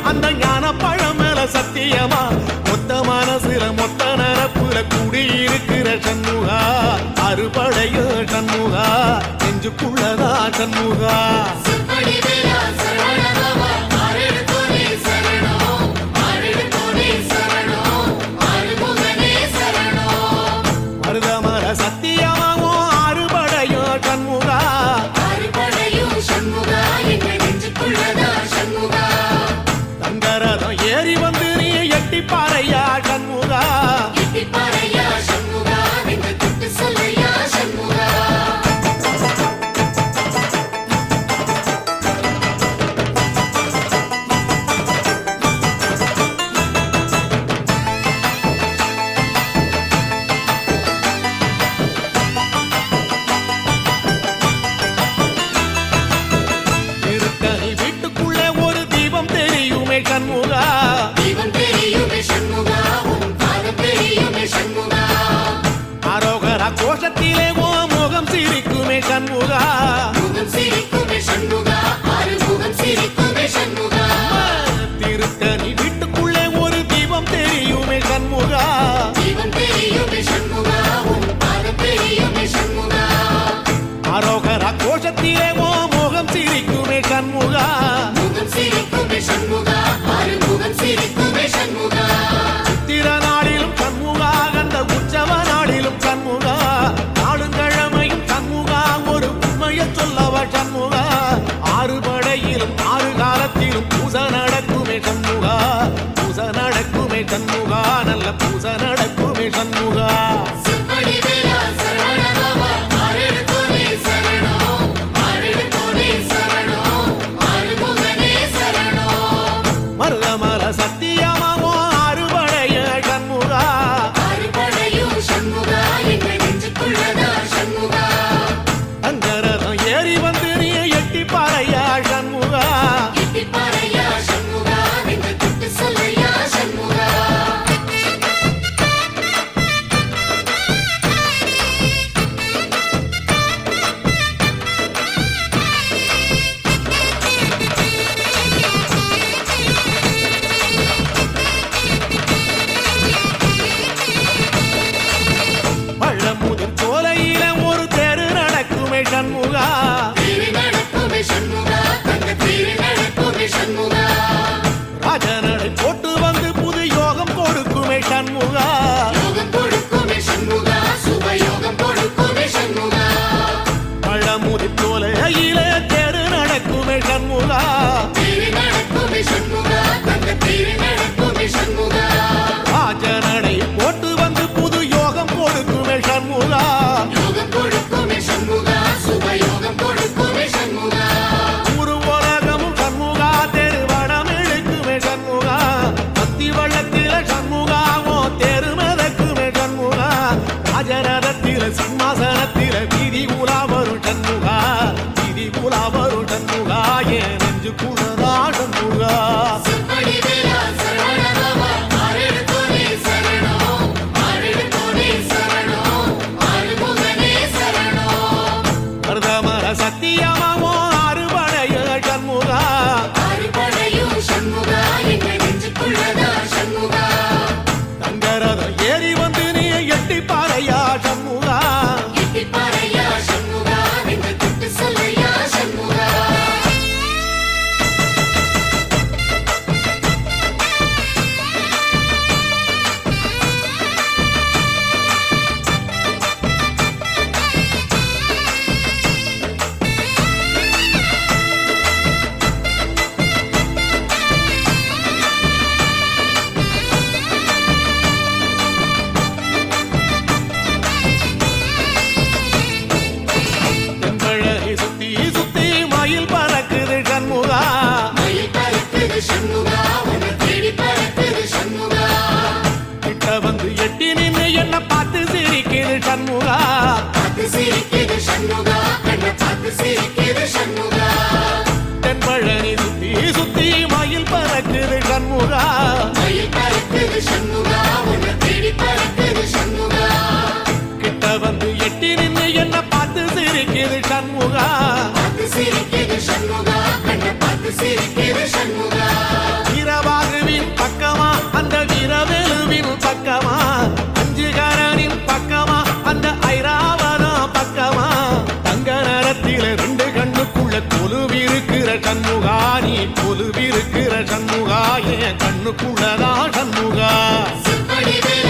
அந்த ஞான பழம் மேல சத்தியமா மொத்த மனசுல மொத்த நரப்புல குடியிருக்கிற சண்முகா அறுபடையோ சண்முகா நெஞ்சுக்குள்ளதா சண்முகா சுப்படிவேலா சரவணபவா ஆரெடுத்தோனே சரணம் ஆரெடுத்தோனே சரணம் ஆறுமுகனே சரணம் மருதமர சத்தியமாவும் அறுபடையோ சண்முகா ஆறுபடையும் சண்முகா எங்க நெஞ்சுக்குள்ளதா சண்முகா தங்கரதம் ஏறி வந்து நீ எட்டி பாறையா சண்முகா எட்டிப்பாறையா சண்முகா எங்க தொட்டு சொல்லையா சண்முகா திருத்தணி வீட்டுக்குள்ளே ஒரு தீபம் தெரியுமே சண்முகா தீபம் தெரியுமே சண்முகா உன் பாதம் தெரியுமே சண்முகா அரோகரா கோஷத்திலே ஓ முகம் சிரிக்குமே சண்முகா முகம் சிரிக்குமே சண்முகா ஆறுமுகம் சிரிக்குமே சண்முகா திருத்தணி வீட்டுக்குள்ளே ஒரு தீபம் தெரியுமே சண்முகா தீபம் தெரியுமே சண்முகா உன் பாதம் தெரியுமே சண்முகா அரோகரா கோஷத்திலே ஓ முகம் சிரிக்குமே சண்முகா முகம் சிரிக்குமே சண்முகா ஆறுமுகம் சிரிக்குமே சண்முகா சித்திர நாளிலும் சண்முகா கந்த உற்சவ நாளிலும் சண்முகா நாளுங்கிழமையும் சண்முகா ஒரு உண்மையை சொல்லவ சண்முகா ஆறு படையிலும் ஆறு காலத்திலும் பூச நடக்குமே சண்முகா பூச நடக்குமே சண்முகா நல்ல பூச நடக்குமே சண்முகா சுப்படிவேலா சரவணபவா ஆரெடுத்தோனே சரணம் ஆரெடுத்தோனே சரணம் ஆறுமுகனே சரணம் மருதமர சத்தியமாவோ அறுபடைய சண்முகா ஆறுபடையும் சண்முகா எங்க நெஞ்சுக்குள்ளதா சண்முகா அங்கரதம் ஏறி வந்து நீ எட்டி பாறையா சண்முகா எட்டிப்பாறையா சண்முகா எங்க தொட்டு சொல்லையா சண்முகா பழமுதிர் சோலையில ஒரு தெரு நடக்குமே சண்முகா தேரி நடக்குமே சண்முகா தங்க தேரி நடக்குமே சண்முகா ராஜனடை போட்டு வந்து புது யோகம் கொடுக்குமே சண்முகா யோகம் கொடுக்குமே சண்முகா சுபயோகம் கொடுக்குமே சண்முகா பழமுதிர் சோலையில தெரு நடக்குமே சண்முகா தேரி நடக்குமே சண்முகா தங்க தேரி நடக்குமே சண்முகா ராஜனடை போட்டு வந்து புது யோகம் கொடுக்குமே சண்முகா யோகம் கொடுக்குமே சண்முகா சுபயோகம் கொடுக்குமே சண்முகா ஒரு உலகமும் சண்முகா தெருவடம் இழுக்குமே சண்முகா பத்தி வள்ளத்தில சண்முகாவோ தெரு மிதக்குமே சண்முகா ராஜரதத்தில சிம்மாசனத்தில வீதி உலா வரும் சண்முகா வீதி உலா வரும் சண்முகா ஏன் நெஞ்சு குளரா சண்முகா சுப்படிவேலா சரவணபவா ஆரெடுத்தோனே சரணம் ஆரெடுத்தோனே சரணம் ஆறுமுகனே சரணம் மருதமர சத்தியமாவோ அறுபடைய சண்முகா ஆறுபடையும் சண்முகா எங்க நெஞ்சுக்குள்ளதா சண்முகா தங்கரதம் ஏறி வந்து நீ எட்டி பாறையா சண்முகா எட்டிப்பாறையா சண்முகா எங்க தொட்டு சொல்லையா சண்முகா தென்பழகி சுத்தி சுத்தி மயில் பறக்குது சண்முகா மயில் பறக்குது சண்முகா உன்னை தேடி பறக்குது சண்முகா கிட்ட வந்து எட்டி நின்னு என்ன பார்த்து சிரிக்குது சண்முகா பார்த்து சிரிக்குது சண்முகா கண்ணை பார்த்து சிரிக்குது சண்முகா தென்பழனி சுத்தி சுத்தி மயில் பறக்குது சண்முகா மயில் பறக்குது சண்முகா உன்னை தேடி பறக்குது சண்முகா கிட்ட வந்து எட்டி நின்னு என்ன பார்த்து சிரிக்குது சண்முகா பார்த்து சிரிக்குது சண்முகா கண்ணை பார்த்து சிரிக்குது சண்முகா இரவ கண்ணுக்குள்ளதா சண்முகா செப்படி வேல